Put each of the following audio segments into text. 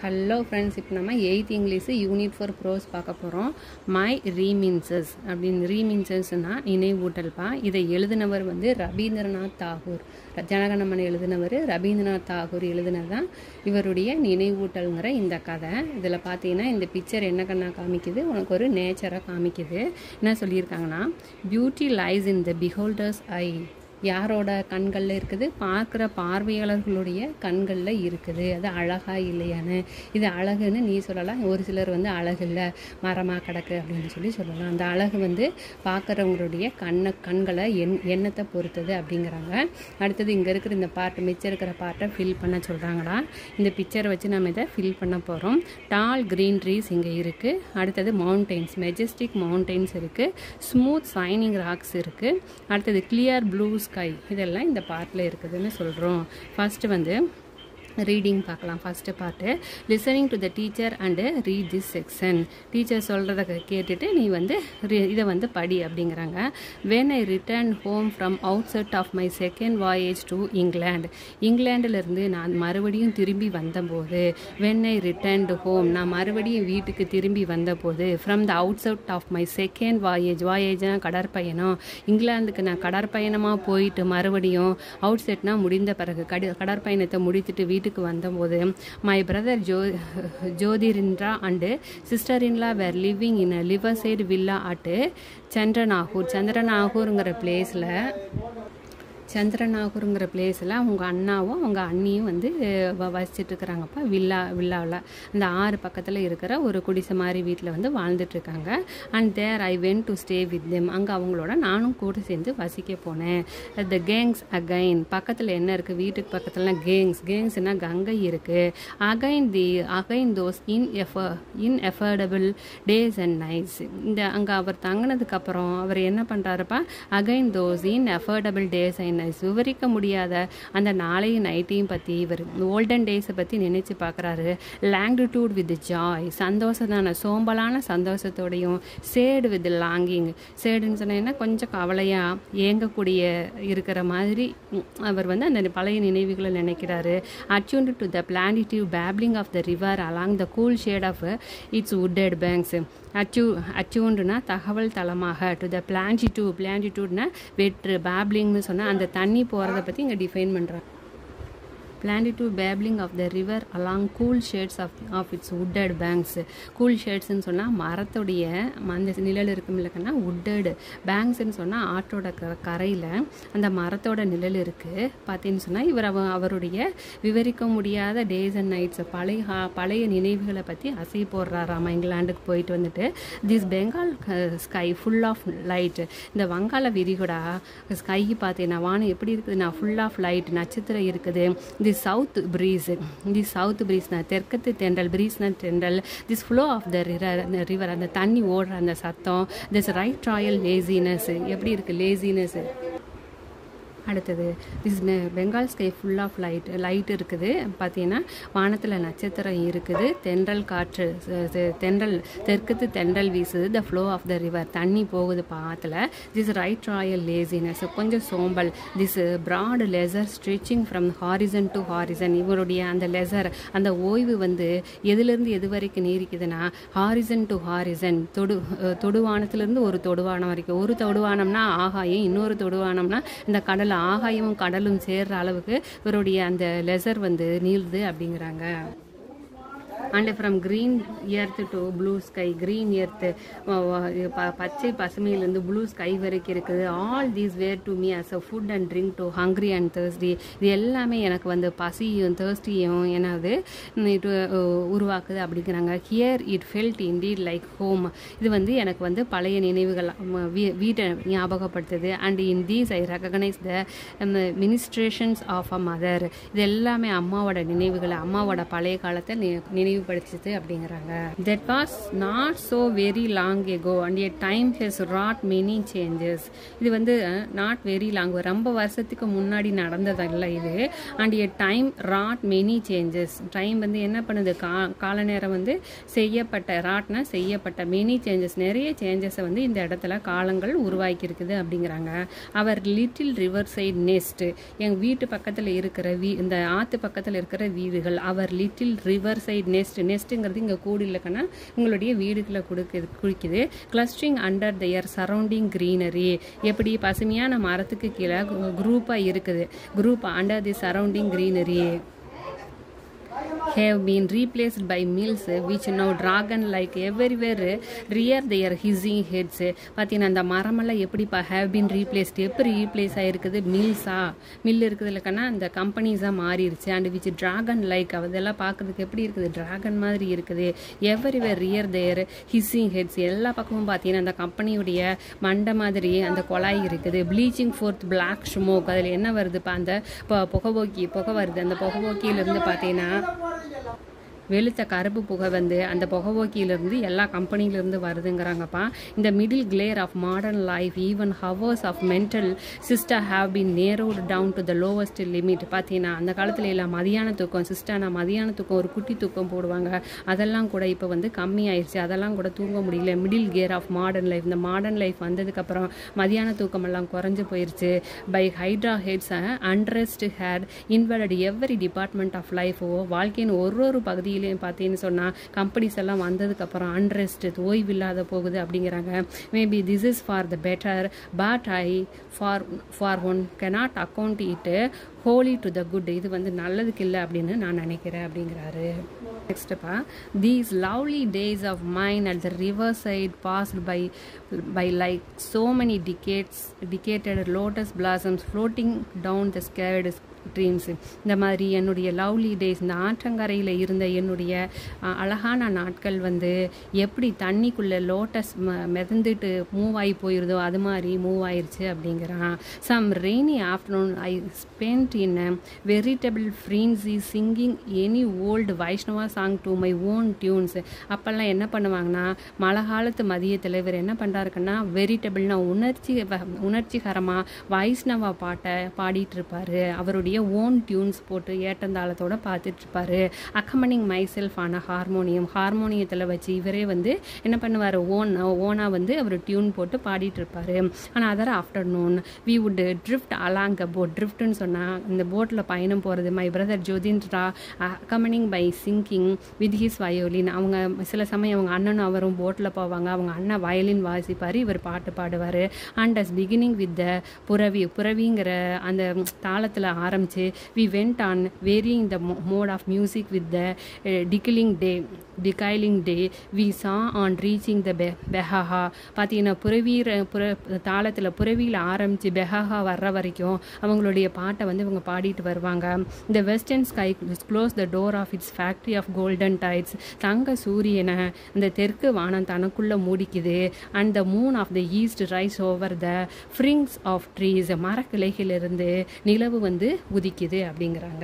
Hello friends இப்போ நம்ம eighth English unit four prose பார்க்க போகிறோம் மை ரீமின்சஸ் அப்படின்னு ரீமின்சஸ்னால் நினைவூட்டல்பா இதை எழுதினவர் வந்து ரவீந்திரநாத் தாகூர் ஜனகணமனை எழுதினவர் ரவீந்திரநாத் தாகூர் எழுதினது தான் இவருடைய நினைவூட்டல்ங்கிற இந்த கதை இதில் பார்த்தீங்கன்னா இந்த பிக்சர் என்ன கண்ணா காமிக்குது உனக்கு ஒரு நேச்சரை காமிக்குது என்ன சொல்லியிருக்காங்கன்னா பியூட்டி லைஸ் இன் த பிஹோல்டர்ஸ் ஐ யாரோட கண்களில் இருக்குது பார்க்குற பார்வையாளர்களுடைய கண்களில் இருக்குது அது அழகா இல்லையான்னு இது அழகுன்னு நீ சொல்லலாம் ஒரு சிலர் வந்து அழகு இல்லை மரமாக கிடக்கு அப்படின்னு சொல்லி சொல்லலாம் அந்த அழகு வந்து பார்க்குறவங்களுடைய கண்ணை கண்களை எண் எண்ணத்தை பொறுத்தது அப்படிங்கிறாங்க அடுத்தது இங்கே இருக்கிற இந்த பார்ட் மிச்சம் இருக்கிற பார்ட்டை ஃபில் பண்ண சொல்கிறாங்களா இந்த பிக்சரை வச்சு நம்ம இதை ஃபில் பண்ண போகிறோம் டால் க்ரீன் ட்ரீஸ் இங்கே இருக்குது அடுத்தது மவுண்டெயின்ஸ் மெஜஸ்டிக் மவுண்டெயின்ஸ் இருக்குது ஸ்மூத் சைனிங் ராக்ஸ் இருக்குது அடுத்தது கிளியர் ப்ளூ ஸ்கை இதெல்லாம் இந்த பார்ட்டில் இருக்குதுன்னு சொல்கிறோம் ஃபஸ்ட்டு வந்து ரீடிங் பார்க்கலாம் first part listening to the teacher and read this section teacher சொல்கிறத கேட்டுட்டு நீ வந்து இதை வந்து படி அப்படிங்கிறாங்க when I return home from outset of my second voyage to England இங்கிலாண்டிலிருந்து நான் மறுபடியும் திரும்பி வந்தபோது வென் ஐ ரிட்டர்ன் ஹோம் நான் மறுபடியும் வீட்டுக்கு திரும்பி வந்தபோது from the outset of my second voyage voyage கடற்பயணம் இங்கிலாந்துக்கு நான் கடற்பயணமாக போயிட்டு மறுபடியும் அவுட் செட்னா முடிந்த பிறகு கடி கடற்பயணத்தை முடித்துட்டு வீட்டு வீட்டுக்கு வந்தபோது my brother Jo Jyotirindra and sister in law were living in a river side villa at Chandernagore சந்திரநாகூருங்கிற பிளேஸில் சந்திரநாகூருங்கிற பிளேஸில் அவங்க அண்ணாவும் அவங்க அண்ணியும் வந்து வசிச்சுட்டு இருக்கிறாங்கப்பா வில்லா வில்லாவில் அந்த ஆறு பக்கத்தில் இருக்கிற ஒரு குடிசை மாதிரி வீட்டில் வந்து வாழ்ந்துட்டுருக்காங்க and there I went to stay with them அங்கே அவங்களோட நானும் கூட சேர்ந்து வசிக்க போனேன் த கேங்ஸ் அகைன் பக்கத்தில் என்ன இருக்குது வீட்டுக்கு பக்கத்தில் கேங்ஸ் கேங்ஸ்னா கங்கை இருக்குது again the again those ineffable ineffable days and nights இந்த அங்கே அவர் தங்கினதுக்கப்புறம் அவர் என்ன பண்ணுறாருப்பா again those ineffable days and nights விவரிக்க முடியாத அந்த நாளையும் நைட்டையும் பற்றி இவர் ஓல்டன் டேஸை பற்றி நினச்சி பார்க்குறாரு லாங்கிடியூட் வித் ஜாய் சந்தோஷத்தான சோம்பலான சந்தோஷத்தோடையும் சேடு வித் லாங்கிங் சேடுன்னு சொன்னீங்கன்னா கொஞ்சம் கவலையாக ஏங்கக்கூடிய இருக்கிற மாதிரி அவர் வந்து அந்த பழைய நினைவுகளை நினைக்கிறாரு attuned to the plaintive babbling of the river along the cool shade of its wooded banks அட்யூ அட்யூண்டுனா தகவல் தளமாக டு த பிளான்டிடியூ பிளான்டிடியூட்னா வெற்று பேப்ளிங்னு சொன்னால் அந்த தண்ணி போகிறத பற்றி இங்கே டிஃபைன் பண்ணுறாங்க plaintive babbling of the river along cool shades of of its wooded banks cool ஷேட்ஸ்ன்னு சொன்னால் மரத்துடைய அந்த நிழல் இருக்கும் இல்லைக்கன்னா உட்டடு பேங்க்ஸ்ன்னு சொன்னால் ஆற்றோட க கரையில் அந்த மரத்தோட நிழல் இருக்குது பார்த்தீங்கன்னு சொன்னால் இவர் அவ அவருடைய விவரிக்க முடியாத டேஸ் அண்ட் நைட்ஸ் பழைய பழைய நினைவுகளை பற்றி அசை போடுறாராமா இங்கிலாந்துக்கு போயிட்டு வந்துட்டு this Bengal sky full of light இந்த வங்காள விரிகுடா ஸ்கை பார்த்தீங்கன்னா வானம் எப்படி இருக்குதுன்னா ஃபுல் ஆஃப் லைட் நட்சத்திரம் இருக்குது the south breeze the south ப்ரீஸ்னா தெற்கத்து தென்றல் ப்ரீஸ்னா தென்றல் this flow of the river river அந்த தண்ணி ஓடுற அந்த சத்தம் திஸ் ரைட் ராயல் லேசினஸ் எப்படி இருக்குது லேசினஸ் அடுத்தது this Bengal sky full of light light இருக்குது பார்த்தீங்கன்னா வானத்தில் நட்சத்திரம் இருக்குது தென்றல் காற்று தென்றல் தெற்குத்து தென்றல் வீசுது the flow of the river தண்ணி போகுது பாத்தில் திஸ் ரைட் ராயல் லேசினஸ் கொஞ்சம் சோம்பல் this broad leisure stretching from horizon to horizon இவருடைய அந்த லெசர் அந்த ஓய்வு வந்து எதுலேருந்து எது வரைக்கும் நீடிக்குதுன்னா ஹாரிசன் டு ஹாரிசன் தொடு தொடுவானத்துலேருந்து ஒரு தொடுவானம் வரைக்கும் ஒரு தொடுவானம்னா ஆகாயம் இன்னொரு தொடுவானம்னா இந்த கடல் ஆகாயமும் கடலும் சேர்ற அளவுக்கு இவருடைய அந்த லெசர் வந்து நீளுது அப்படிங்கிறாங்க and from green earth to blue sky green earth பச்சை பசுமையிலேருந்து ப்ளூ ஸ்கை வரைக்கும் இருக்குது all these were to me as a food and drink to hungry and thirsty இது எல்லாமே எனக்கு வந்து பசியும் தேர்ஸ்டியும் என்னது இது உருவாக்குது அப்படிங்கிறாங்க here it felt indeed like home இது வந்து எனக்கு வந்து பழைய நினைவுகள் வீட்டை ஞாபகப்படுத்துது and in these I recognise the ministrations of a mother இது எல்லாமே அம்மாவோட நினைவுகளை அம்மாவோட பழைய காலத்தை நினைவுபடுத்துது அப்படிங்கிறாங்க that was not so very long ago and a time has wrought many changes இது வந்து நாட் வெரி லாங் ரொம்ப வருஷத்துக்கு முன்னாடி நடந்ததல்ல இது and a time wrought many changes time வந்து என்ன பண்ணுது கா கால நேரம் வந்து செய்யப்பட்ட ராட்னா செய்யப்பட்ட மெனி சேஞ்சஸ் நிறைய சேஞ்சஸை வந்து இந்த இடத்துல காலங்கள் உருவாக்கி இருக்குது அப்படிங்கிறாங்க our little river side nest எங்கள் வீட்டு பக்கத்தில் இருக்கிற வீ இந்த ஆற்று பக்கத்தில் இருக்கிற வீடுகள் our little river side nest nest நெஸ்ட்டுங்கிறது இங்கே கூடு இல்லைக்கன்னா உங்களுடைய வீடுகளை கொடுக்குது குளிக்குது clustering under their surrounding greenery எப்படி பசுமையான மரத்துக்கு கீழே குரூப்பாக இருக்குது group under the surrounding greenery have been replaced by mills which now dragon like everywhere rear their hissing heads பார்த்தீங்கன்னா அந்த மரமெல்லாம் எப்படிப்பா have been replaced எப்படி ரீப்ளேஸ் ஆகிருக்குது மில்ஸா மில் இருக்குது இல்லைக்கன்னா அந்த கம்பெனிஸாக மாறிடுச்சு அண்ட் விச் டிராகன் லைக் அதெல்லாம் பார்க்கறதுக்கு எப்படி இருக்குது டிராகன் மாதிரி இருக்குது everywhere rear their hissing heads எல்லா பக்கமும் பார்த்தீங்கன்னா அந்த கம்பெனியுடைய மண்டை மாதிரி அந்த குழாய் இருக்குது ப்ளீச்சிங் ஃபோர்த் பிளாக் ஸ்மோக் அதில் என்ன வருதுப்பா அந்த பொ- புகைபோக்கி புகை வருது அந்த புகைபோக்கியிலேருந்து பார்த்தீங்கன்னா வெளுத்த கருப்பு புகை வந்து அந்த புகைவோக்கியிலிருந்து எல்லா கம்பெனியிலிருந்து வருதுங்கிறாங்கப்பா இந்த middle glare of modern life even hours of mental sister have been narrowed down to the lowest limit பார்த்தீங்கன்னா அந்த காலத்துல எல்லாம் மதியான தூக்கம் சிஸ்டர் நான் மதியான தூக்கம் ஒரு குட்டி தூக்கம் போடுவாங்க அதெல்லாம் கூட இப்போ வந்து கம்மி ஆயிடுச்சு அதெல்லாம் கூட தூங்க முடியல middle gear of modern life modern மாடர்ன் லைஃப் வந்ததுக்கப்புறம் மதியான தூக்கம் எல்லாம் குறைஞ்சு போயிருச்சு by hydra heads unrest had invaded every department of life வாழ்க்கையின் ஒரு ஒரு பகுதியிலையும் பார்த்தீங்கன்னு சொன்னால் கம்பெனிஸ் எல்லாம் வந்ததுக்கப்புறம் அன்ரெஸ்ட் ஓய்வில்லாத போகுது அப்படிங்கிறாங்க maybe this is for the better but I for for one cannot account it wholly to the good இது வந்து நல்லதுக்கு இல்லை அப்படின்னு நான் நினைக்கிறேன் அப்படிங்கிறாரு நெக்ஸ்ட்டுப்பா these lovely days of mine at the river side passed by by like so many decades dedicated lotus blossoms floating down the sacred dreams இந்த மாதிரி என்னுடைய லவ்லி டேஸ் இந்த ஆற்றங்கரையில் இருந்த என்னுடைய அஹ், அழகான நாட்கள் வந்து எப்படி தண்ணிக்குள்ளே லோட்டஸ் மிதந்துட்டு மூவ் ஆகி போயிருதோ அது மாதிரி மூவ் ஆயிருச்சு அப்படிங்கிறான் some rainy afternoon I spend in veritable frenzy singing any old Vaishnava song to my own tunes அப்போல்லாம் என்ன பண்ணுவாங்கன்னா மழை காலத்து மதியத்தில் இவர் என்ன பண்ணுறாருக்குன்னா வெரிட்டபிள்னா உணர்ச்சி வ- உணர்ச்சிகரமாக வைஷ்ணவா பாட்டை பாடிட்டு இருப்பாரு அவருடைய ஓன் டியூன்ஸ் போட்டு ஏற்றந்தாளத்தோட பார்த்துட்டு இருப்பாரு அக்கமனிங் மை செல்ஃப் ஆன ஹார்மோனியம் ஹார்மோனியத்தில் வச்சு இவரே வந்து என்ன பண்ணுவார் ஓன் ஓனாக வந்து அவர் டியூன் போட்டு பாடிட்டு இருப்பாரு ஆனால் other afternoon we would drift along a boat ட்ரிஃப்ட்னு சொன்னால் இந்த போட்டில் பயணம் போகிறது மை பிரதர் ஜோதின்ரா அக்கமனிங் by singing with his violin அவங்க சில சமயம் அவங்க அண்ணனும் அவரும் போட்டில் போவாங்க அவங்க அண்ணன் வயலின் வாசிப்பார் இவர் பாட்டு பாடுவார் and as beginning with the Purabi புரவிங்கிற அந்த தாளத்தில் ஆரம்பித்து we went on varying the mode of music with the declining day declining day we saw on reaching the பெ பெஹாஹா பார்த்தீங்கன்னா புரவீர புற தாளத்தில் புரவியில் ஆரம்பித்து பெஹாஹா வர்ற வரைக்கும் அவங்களுடைய பாட்டை வந்து இவங்க பாடிட்டு வருவாங்க இந்த western sky close the door of its factory of golden tides தங்க சூரியனை இந்த தெற்கு வானம் தனக்குள்ளே மூடிக்குது and the moon of the east rise over the fringes of trees மரக்கிளைகளிலிருந்து நிலவு வந்து உதிக்குது அப்படிங்கிறாங்க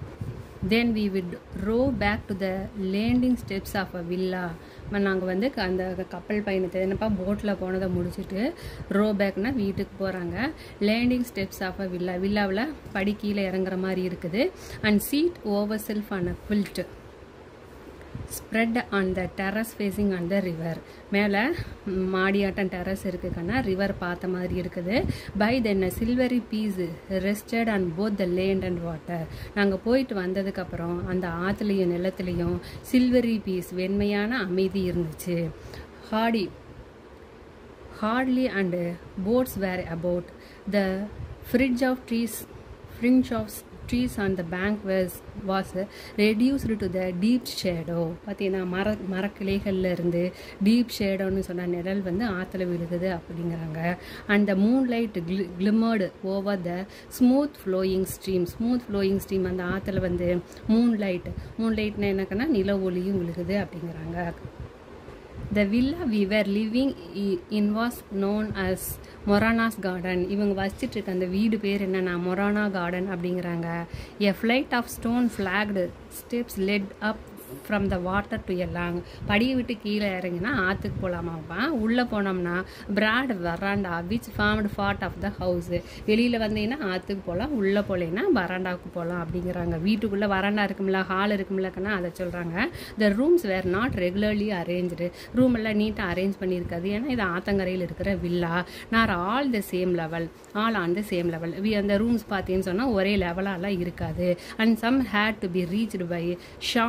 then we would row back to the landing steps of a villa நாங்கள் வந்து க- அந்த கப்பல் பயணத்தை என்னப்பா போட்டில் போனதை முடிச்சுட்டு ரோ பேக்னா வீட்டுக்கு போகிறாங்க landing steps of a villa வில்லாவில் படி கீழே இறங்குற மாதிரி இருக்குது and seat ourself on a quilt spread on the terrace facing on the river மேலே மாடியாட்டம் டெரஸ் இருக்குன்னா ரிவர் பார்த்த மாதிரி இருக்குது by then silvery peace rested on both the land and water நாங்கள் போயிட்டு வந்ததுக்கப்புறம் அந்த ஆற்றுலையும் நிலத்துலையும் சில்வரி பீஸ் வெண்மையான அமைதி இருந்துச்சு ஹாடி hardly and uh, boats were about. The fringe of trees, fringe of trees on the bank was was uh, reduced to the deep shadow பார்த்தீங்கன்னா மர மரக்கிளைகள்ல இருந்து டீப் ஷேடோன்னு சொன்ன நிழல் வந்து ஆற்றுல விழுகுது அப்படிங்கிறாங்க and the moonlight glimmered over the smooth flowing stream smooth flowing stream அந்த ஆற்றுல வந்து மூன் லைட் மூன் லைட்னா என்னக்கன்னா நில ஒளியும் விழுகுது அப்படிங்கிறாங்க The villa we were living i- in was known as Moran's garden இவங்க வசிச்சிட்டு இருக்க அந்த வீடு பேர் என்னன்னா மொரானா கார்டன் அப்படிங்கிறாங்க a flight of stone flagged steps led up from the water to எல்லாம் படியை விட்டு கீழே இறங்கினா ஆற்றுக்கு போகலாமாப்பா உள்ளே போனோம்னா broad veranda which formed part of the house வெளியில் வந்தீங்கன்னா ஆற்றுக்கு போகலாம் உள்ளே போகலைன்னா வராண்டாவுக்கு போகலாம் அப்படிங்கிறாங்க வீட்டுக்குள்ளே வராண்டா இருக்கும்ல ஹால் இருக்கும்லக்கன்னா அதை சொல்கிறாங்க the rooms were not regularly arrange room எல்லாம் நீட்டாக அரேஞ்ச் பண்ணியிருக்காது ஏன்னா இது ஆத்தங்கரையில் இருக்கிற villa nor all the same level all on the same level we அந்த ரூம்ஸ் பார்த்தீங்கன்னு சொன்னால் ஒரே லெவலாலாம் இருக்காது and some had to be reached by short flight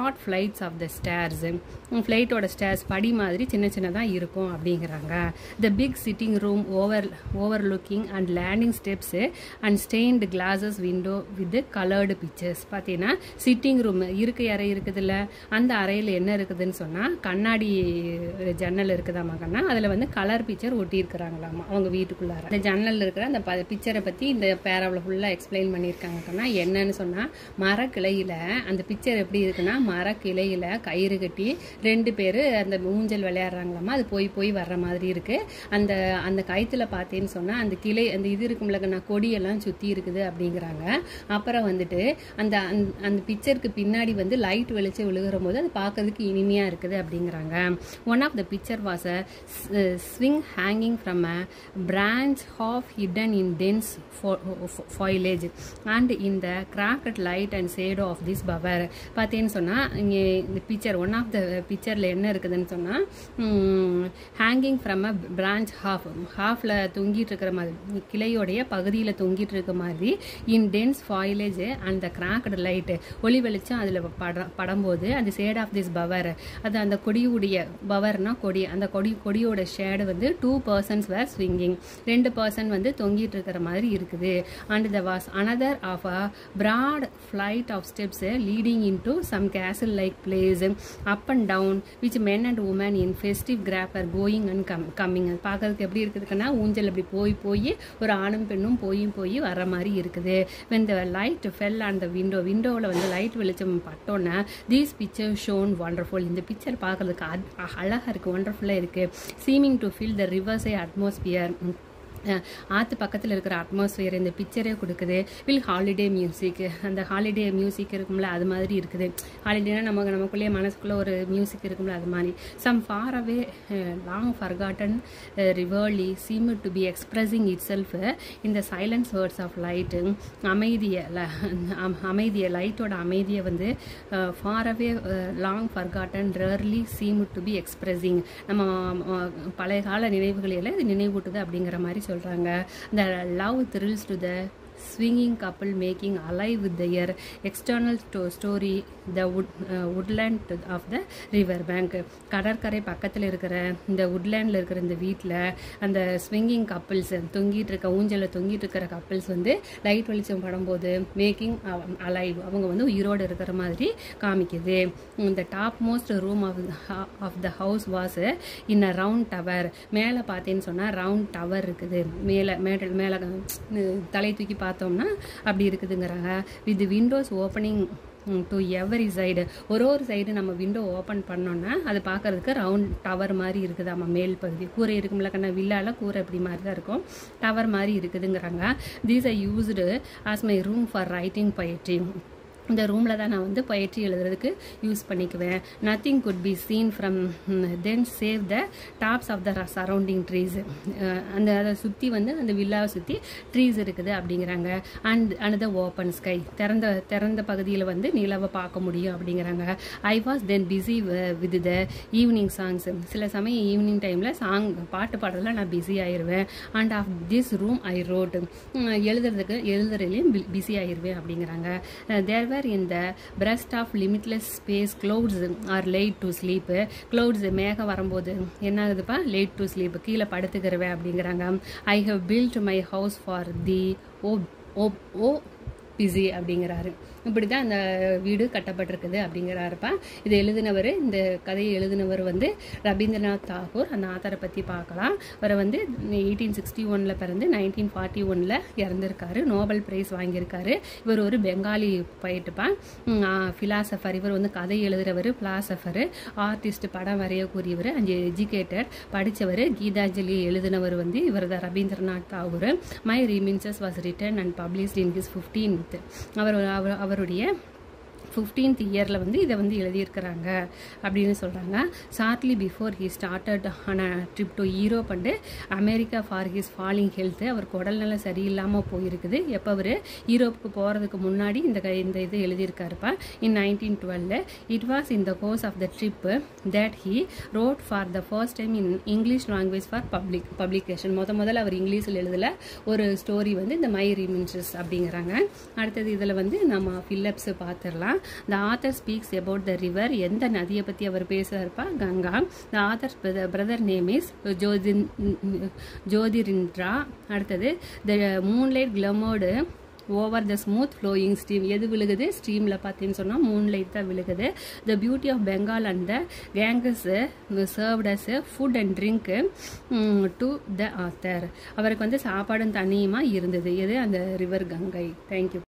flights of the stairs ஃப்ளைட்டோட ஸ்டேர்ஸ் படி மாதிரி சின்ன சின்னதாக இருக்கும் அப்படிங்கிறாங்க the big sitting room over overlooking and landing steps and stained glasses window with coloured pictures பார்த்தீங்கன்னா sitting room இருக்கை அறை இருக்குதுல்ல அந்த அறையில் என்ன இருக்குதுன்னு சொன்னால் கண்ணாடி ஜன்னல் இருக்குதாமா கண்ணா அதில் வந்து கலர் பிக்சர் ஒட்டியிருக்கிறாங்களாமா அவங்க வீட்டுக்குள்ளார அந்த ஜன்னல் இருக்கிற அந்த ப பிக்சரை பற்றி இந்த பேராவில் ஃபுல்லாக எக்ஸ்பிளைன் பண்ணியிருக்காங்க கண்ணா என்னன்னு சொன்னால் மரக்கிளையில் அந்த பிக்சர் எப்படி இருக்குன்னா மரக்கிளையில் கயிறு கட்டி ரெண்டு பேர் அந்த ஊஞ்சல் விளையாடுறாங்களாமா அது போய் போய் வர்ற மாதிரி இருக்குது அந்த அந்த கயிற்றுல பார்த்தேன்னு சொன்னால் அந்த கிளை அந்த இது இருக்கும்ல கண்ணா கொடியெல்லாம் சுற்றி இருக்குது அப்படிங்கிறாங்க அப்புறம் வந்துட்டு அந்த அந்த- அந்த பிக்சருக்கு பின்னாடி வந்து லைட் வெளிச்சம் விழுகிற போது அது பார்க்கறதுக்கு இனிமையாக இருக்குது அப்படிங்கிறாங்க one of the picture was a swing hanging from a branch of hidden in dense foliage and in the chequered light and shadow of this bower பார்த்தேன்னு சொன்னால் இங்கே இந்த பிக்சர் ஒன் ஆஃப் த பிக்சரில் என்ன இருக்குதுன்னு சொன்னால் hanging from a branch half ஹாஃபில் தொங்கிட்டு இருக்கிற மாதிரி கிளையோடைய பகுதியில் தொங்கிட்டு இருக்க மாதிரி in dense foliage and the chequered light ஒளி வெளிச்சம் அதில் பட படும்போது அந்த ஷேட் ஆஃப் திஸ் பவர் அது அந்த கொடியுடைய பவர்னா கொடி அந்த கொடி கொடியோட ஷேடு வந்து டூ பர்சன்ஸ் வேர் ஸ்விங்கிங் ரெண்டு பர்சன் வந்து தொங்கிட்டு இருக்கிற மாதிரி இருக்குது and the was another of a broad flight of steps uh, leading into some castle like place up and down which men and women in festive grap are going and com coming அது பார்க்கறதுக்கு எப்படி இருக்குதுன்னா ஊஞ்சல் அப்படி போய் போய் ஒரு ஆணும் பெண்ணும் போய் போய் வர மாதிரி இருக்குது when the light fell on the window விண்டோவில் வந்து லைட் வெளிச்சம் பட்டோன்னே these picture shown wonderful இந்த பிக்சர் பார்க்கறதுக்கு அத்- அழகா இருக்கு ஒண்டர்ஃபுல்லாக இருக்கு seeming to feel the rivers atmosphere அஹ் ஆத்து பக்கத்தில் இருக்கிற அட்மாஸ்பியர் இந்த பிக்சரே கொடுக்குது வில் ஹாலிடே மியூசிக் அந்த ஹாலிடே மியூசிக் இருக்கும்ல அது மாதிரி இருக்குது ஹாலிடேனா நமக்கு நமக்குள்ளேயே மனசுக்குள்ளே ஒரு மியூசிக் இருக்கும்ல அது மாதிரி some far away long forgotten reverie seem to be expressing itself இந்த சைலன்ஸ் வேர்ட்ஸ் ஆஃப் லைட்டு அமைதியை ல- அம்- அமைதியை லைட்டோட அமைதியை வந்து far away long forgotten rarely seem to be expressing நம்ம அஹ், பழைய கால நினைவுகளில் இது நினைவூட்டுது அப்படிங்கிற மாதிரி சொல்கிறாங்க இந்த love thrills to the swinging couple making alive with their external sto- story the wood, uh, woodland of the river bank கடற்கரை பக்கத்தில் இருக்கிற இந்த woodlandல இருக்கிற இந்த வீட்டில் அந்த ஸ்விங்கிங் கப்பிள்ஸ் தொங்கிட்டு இருக்க ஊஞ்சலில் தொங்கிட்டு இருக்கிற கப்பிள்ஸ் வந்து லைட் வெளிச்சம் படும்போது மேக்கிங் அலைவ் அவங்க வந்து உயிரோடு இருக்கிற மாதிரி காமிக்குது இந்த topmost room of of the house was in a round tower மேலே பார்த்தேன்னு சொன்னால் ரவுண்ட் டவர் இருக்குது மேலே மேடல் மேலே தலை தூக்கி பார்த்தோம்னா அப்படி இருக்குதுங்கிறாங்க with windows opening to every side ஒரு ஒரு சைடு நம்ம விண்டோ ஓப்பன் பண்ணோன்னா அது பார்க்கறதுக்கு ரவுண்ட் டவர் மாதிரி இருக்குது ஆமாம் மேல் பகுதி கூரை இருக்கும்ல கண்ணா வில்லால கூரை இப்படி மாதிரி தான் இருக்கும் டவர் மாதிரி இருக்குதுங்கிறாங்க these I used as my room for writing poetry இந்த ரூமில் தான் நான் வந்து பயிற்சி எழுதுறதுக்கு யூஸ் பண்ணிக்குவேன் nothing good be seen from then save the tops of the surrounding trees அந்த அதை சுற்றி வந்து அந்த வில்லாவை சுற்றி ட்ரீஸ் இருக்குது அப்படிங்கிறாங்க and and the open sky திறந்த திறந்த பகுதியில் வந்து நிலவை பார்க்க முடியும் அப்படிங்கிறாங்க I was then busy with the evening songs சில சமயம் ஈவினிங் டைமில் சாங் பாட்டு பாடுறதுல நான் பிஸி ஆயிடுவேன் and of this room I wrote எழுதுறதுக்கு எழுதுறதுலையும் பிஸி ஆயிடுவேன் அப்படிங்கிறாங்க there where in the breast of limitless space clouds are laid to sleep clouds மேகம் வரும்போது என்ன ஆகுதுப்பா லேட் டு ஸ்லீப் கீழே படுத்துக்கிறவேன் அப்படிங்கிறாங்க I have built my house for the oh oh oh busy அப்படிங்கிறாரு இப்படி தான் அந்த வீடு கட்டப்பட்டிருக்குது அப்படிங்கிறாருப்பா இது எழுதினவர் இந்த கதையை எழுதினவர் வந்து ரவீந்திரநாத் தாகூர் அந்த ஆத்தரை பற்றி பார்க்கலாம் அவரை வந்து எயிட்டீன் சிக்ஸ்டி ஒனில் பிறந்து நைன்டீன் ஃபார்ட்டி ஒனில் இறந்துருக்காரு நோபல் பிரைஸ் வாங்கியிருக்காரு இவர் ஒரு பெங்காலி போயிட்டுப்பா ஃபிலாசபர் இவர் வந்து கதை எழுதுகிறவர் ஃபிலாசபர் ஆர்டிஸ்ட் படம் வரையக்கூடியவர் அஞ்சு எஜுகேட்டட் படித்தவர் கீதாஞ்சலி எழுதினவர் வந்து இவர் தான் Rabindranath Tagore my reminiscences was written and published in his fifteenth அவர் அவர் அவருடைய ஃபிஃப்டீன்த் இயரில் வந்து இதை வந்து எழுதியிருக்கிறாங்க அப்படின்னு சொல்கிறாங்க shortly before he started on a trip to Europe and America for his falling health அவர் உடல்நலம் சரியில்லாமல் போயிருக்குது எப்போ அவர் யூரோப்புக்கு போகிறதுக்கு முன்னாடி இந்த க- இந்த இது எழுதியிருக்காருப்பா in nineteen twelve it was in the course of the trip that he wrote for the first time in English language for public publication முத முதல்ல அவர் இங்கிலீஷில் எழுதல ஒரு ஸ்டோரி வந்து இந்த மை ரிமின்சஸ் அப்படிங்கிறாங்க அடுத்தது இதில் வந்து நம்ம ஃபில்லப்ஸ் பார்த்துடலாம் the author speaks about the river எந்த நதியை பற்றி அவர் பேசுகிறாருப்பா Ganga the author brother name is Jyotin Jyotirindra அடுத்தது the moonlight glimmered over the smooth flowing stream எது விழுகுது ஸ்ட்ரீமில் பார்த்தீங்கன்னு சொன்னால் மூன் லைட் தான் விழுகுது the beauty of Bengal and the Ganges served as food and drink to the author அவருக்கு வந்து சாப்பாடும் தண்ணியுமா இருந்தது எது அந்த ரிவர் கங்கை தேங்க்யூ